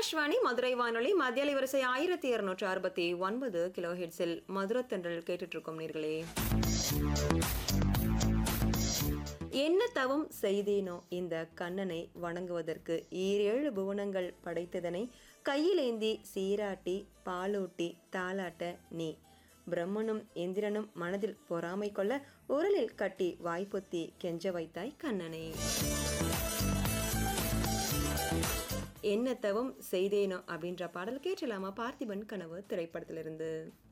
ஆகாஷ்வாணி மதுரை வானொலி மத்திய வரிசை ஆயிரத்தி இருநூற்று அறுபத்தி ஒன்பது கிலோ ஹெட்ஸில் மதுரத்தன்றல் கேட்டுட்டு இருக்கோம் நீர்களே என்ன தவம் செய்தேனோ இந்த கண்ணனை வணங்குவதற்கு ஈரேழு புவனங்கள் படைத்ததனை கையிலேந்தி சீராட்டி பாலூட்டி தாலாட்ட நீ பிரம்மனும் இந்திரனும் மனதில் பொறாமை கொள்ள உரலில் கட்டி வாய்ப்பொத்தி கெஞ்ச வைத்தாய் கண்ணனை என்ன தவம் செய்தேனோ அப்படின்ற பாடல் கேட்டலாமா பார்த்திபன் கனவு திரைப்படத்திலிருந்து